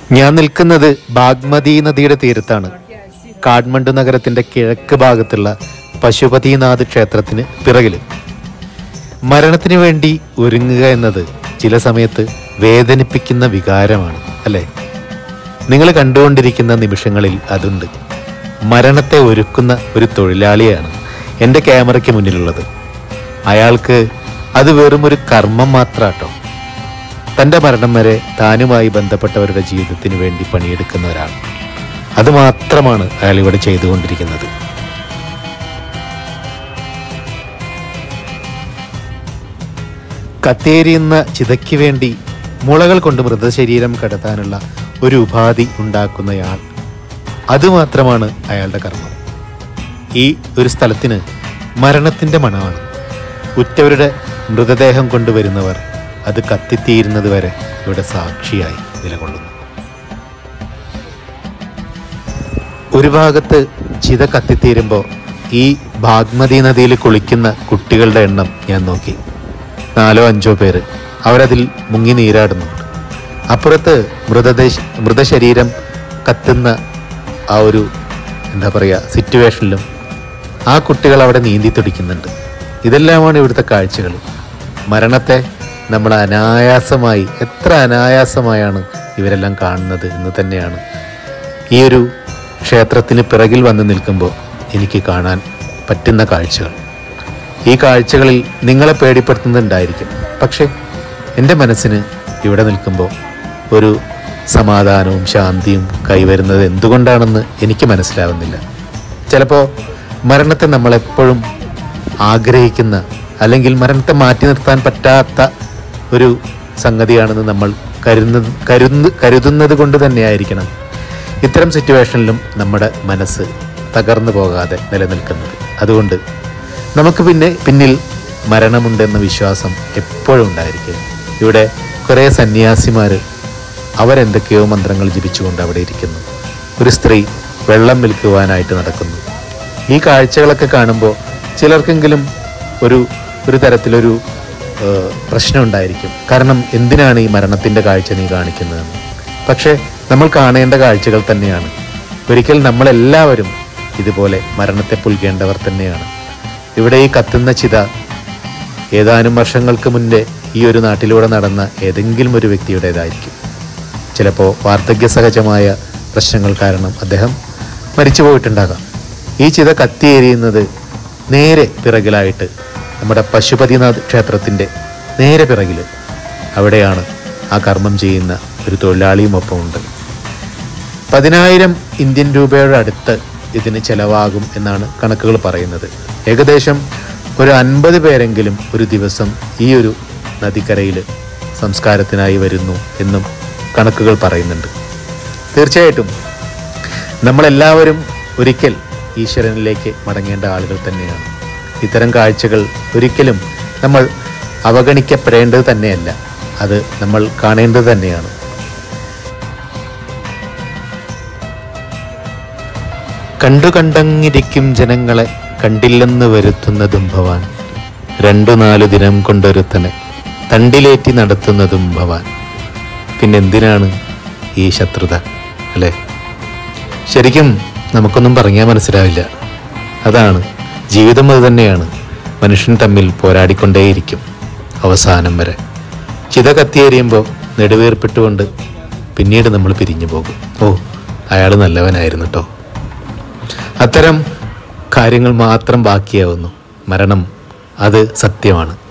ഞാൻ നിൽക്കുന്നത് ബാഗ്മതി നദിയുടെ തീരത്താണ് കാഠ്മണ്ഡു നഗരത്തിന്റെ കിഴക്ക് ഭാഗത്തുള്ള പശുപതിനാഥ് ക്ഷേത്രത്തിന് പിറകിൽ മരണത്തിന് വേണ്ടി ഒരുങ്ങുക എന്നത് ചില സമയത്ത് വേദനിപ്പിക്കുന്ന വികാരമാണ് അല്ലേ നിങ്ങൾ കണ്ടുകൊണ്ടിരിക്കുന്ന നിമിഷങ്ങളിൽ അതുണ്ട് മരണത്തെ ഒരുക്കുന്ന ഒരു തൊഴിലാളിയാണ് എൻ്റെ ക്യാമറയ്ക്ക് മുന്നിലുള്ളത് അയാൾക്ക് അത് വെറും ഒരു കർമ്മം മാത്രാട്ടോ തൻ്റെ മരണം വരെ താനുമായി ബന്ധപ്പെട്ടവരുടെ ജീവിതത്തിന് വേണ്ടി പണിയെടുക്കുന്ന ഒരാൾ അത് മാത്രമാണ് അയാൾ ഇവിടെ ചെയ്തുകൊണ്ടിരിക്കുന്നത് കത്തേരിയുന്ന ചിതയ്ക്ക് വേണ്ടി മുളകൾ കൊണ്ട് മൃതശരീരം കടത്താനുള്ള ഒരു ഉപാധി ഉണ്ടാക്കുന്നയാൾ അതുമാത്രമാണ് അയാളുടെ കർമ്മം ഈ ഒരു സ്ഥലത്തിന് മരണത്തിൻ്റെ മണമാണ് ഉറ്റവരുടെ മൃതദേഹം കൊണ്ടുവരുന്നവർ അത് കത്തിത്തീരുന്നത് വരെ ഇവിടെ സാക്ഷിയായി നിലകൊള്ളുന്നു ഒരു ഭാഗത്ത് ചിത കത്തിത്തീരുമ്പോൾ ഈ ഭാഗ്മതി നദിയിൽ കുളിക്കുന്ന കുട്ടികളുടെ എണ്ണം ഞാൻ നോക്കി നാലോ അഞ്ചോ പേര് അവരതിൽ മുങ്ങി നീരാടുന്നുണ്ട് അപ്പുറത്ത് മൃതദേശ മൃതശരീരം കത്തുന്ന ആ ഒരു എന്താ പറയുക സിറ്റുവേഷനിലും ആ കുട്ടികൾ അവിടെ നീന്തി തുടിക്കുന്നുണ്ട് ഇതെല്ലാമാണ് ഇവിടുത്തെ കാഴ്ചകൾ മരണത്തെ നമ്മൾ അനായാസമായി എത്ര അനായാസമായാണ് ഇവരെല്ലാം കാണുന്നത് എന്ന് തന്നെയാണ് ഈ ഒരു ക്ഷേത്രത്തിന് പിറകിൽ വന്ന് നിൽക്കുമ്പോൾ എനിക്ക് കാണാൻ പറ്റുന്ന കാഴ്ചകൾ ഈ കാഴ്ചകളിൽ നിങ്ങളെ പേടിപ്പെടുത്തുന്നുണ്ടായിരിക്കും പക്ഷേ എൻ്റെ മനസ്സിന് ഇവിടെ നിൽക്കുമ്പോൾ ഒരു സമാധാനവും ശാന്തിയും കൈവരുന്നത് എന്തുകൊണ്ടാണെന്ന് എനിക്ക് മനസ്സിലാവുന്നില്ല ചിലപ്പോൾ മരണത്തെ നമ്മളെപ്പോഴും ആഗ്രഹിക്കുന്ന അല്ലെങ്കിൽ മരണത്തെ മാറ്റി നിർത്താൻ പറ്റാത്ത ഒരു സംഗതിയാണെന്ന് നമ്മൾ കരുതുന്നത് കരുന്ന് കരുതുന്നത് കൊണ്ട് തന്നെയായിരിക്കണം ഇത്തരം സിറ്റുവേഷനിലും നമ്മുടെ മനസ്സ് തകർന്നു പോകാതെ നിലനിൽക്കുന്നത് അതുകൊണ്ട് നമുക്ക് പിന്നെ പിന്നിൽ മരണമുണ്ടെന്ന വിശ്വാസം എപ്പോഴും ഉണ്ടായിരിക്കും ഇവിടെ കുറേ സന്യാസിമാർ അവരെന്തൊക്കെയോ മന്ത്രങ്ങൾ ജപിച്ചുകൊണ്ട് അവിടെ ഇരിക്കുന്നു ഒരു സ്ത്രീ വെള്ളം വിൽക്കുവാനായിട്ട് നടക്കുന്നു ഈ കാഴ്ചകളൊക്കെ കാണുമ്പോൾ ചിലർക്കെങ്കിലും ഒരു ഒരു തരത്തിലൊരു ഏഹ്, പ്രശ്നം ഉണ്ടായിരിക്കും കാരണം എന്തിനാണ് ഈ മരണത്തിൻ്റെ കാഴ്ച നീ കാണിക്കുന്നതെന്ന് പക്ഷേ നമ്മൾ കാണേണ്ട കാഴ്ചകൾ തന്നെയാണ് ഒരിക്കൽ നമ്മളെല്ലാവരും ഇതുപോലെ മരണത്തെ പുൽകേണ്ടവർ തന്നെയാണ് ഇവിടെ ഈ കത്തുന്ന ചിത ഏതാനും വർഷങ്ങൾക്ക് മുന്നേ ഈ ഒരു നാട്ടിലൂടെ നടന്ന ഏതെങ്കിലും ഒരു വ്യക്തിയുടേതായിരിക്കും ചിലപ്പോൾ വാർദ്ധക്യ സഹജമായ പ്രശ്നങ്ങൾ കാരണം അദ്ദേഹം മരിച്ചു പോയിട്ടുണ്ടാകാം ഈ ചിത കത്തിയേരിയുന്നത് നേരെ പിറകിലായിട്ട് നമ്മുടെ പശുപതിനാഥ് ക്ഷേത്രത്തിൻ്റെ നേരെ പിറകിൽ അവിടെയാണ് ആ കർമ്മം ചെയ്യുന്ന ഒരു തൊഴിലാളിയും ഒപ്പമുണ്ട് പതിനായിരം ഇന്ത്യൻ രൂപയുടെ അടുത്ത് ഇതിന് ചെലവാകും എന്നാണ് കണക്കുകൾ പറയുന്നത് ഏകദേശം ഒരു അൻപത് പേരെങ്കിലും ഒരു ദിവസം ഈ ഒരു നദിക്കരയിൽ സംസ്കാരത്തിനായി വരുന്നു എന്നും കണക്കുകൾ പറയുന്നുണ്ട് തീർച്ചയായിട്ടും നമ്മളെല്ലാവരും ഒരിക്കൽ ഈശ്വരനിലേക്ക് മടങ്ങേണ്ട ആളുകൾ തന്നെയാണ് ഇത്തരം കാഴ്ചകൾ ഒരിക്കലും നമ്മൾ അവഗണിക്കപ്പെടേണ്ടത് തന്നെയല്ല അത് നമ്മൾ കാണേണ്ടത് തന്നെയാണ് കണ്ടു കണ്ടങ്ങിരിക്കും ജനങ്ങളെ കണ്ടില്ലെന്ന് വരുത്തുന്നതും ഭവാൻ രണ്ടു നാലു ദിനം കൊണ്ടൊരുത്തനെ തണ്ടിലേറ്റി നടത്തുന്നതും ഭവാൻ പിന്നെന്തിനാണ് ഈ ശത്രുത അല്ലേ ശരിക്കും നമുക്കൊന്നും പറഞ്ഞാൽ മനസ്സിലാവില്ല അതാണ് ജീവിതം അത് തന്നെയാണ് മനുഷ്യൻ തമ്മിൽ പോരാടിക്കൊണ്ടേയിരിക്കും അവസാനം വരെ ചിത കത്തിയേറിയുമ്പോൾ നെടുവേർപ്പെട്ടുകൊണ്ട് പിന്നീട് നമ്മൾ പിരിഞ്ഞു പോകും ഓ അയാൾ നല്ലവനായിരുന്നു കേട്ടോ അത്തരം കാര്യങ്ങൾ മാത്രം ബാക്കിയാവുന്നു മരണം അത് സത്യമാണ്